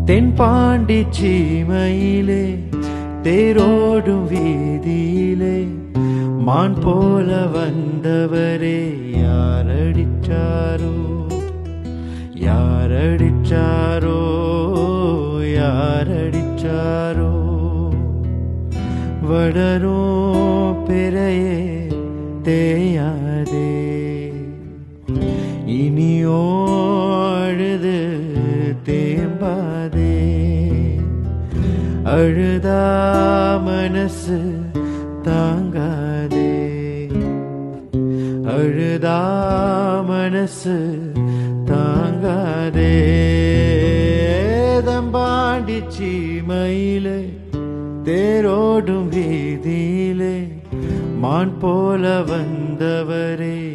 தென்பாண்டி சீமையிலே தேரோடும் வீதியிலே மான் போல வந்தவரே யாரடிச்சாரோ யாரடிச்சாரோ யாரடிச்சாரோ வளரோ பிறையே தேயாதே இனியோ அழுது தேம்பாதே அழுதா மனசு தாங்காதே அழுதா மனசு தாங்காதே தம்பாண்டி சீமையிலே தேரோடும் வீதியிலே மான் போல வந்தவரே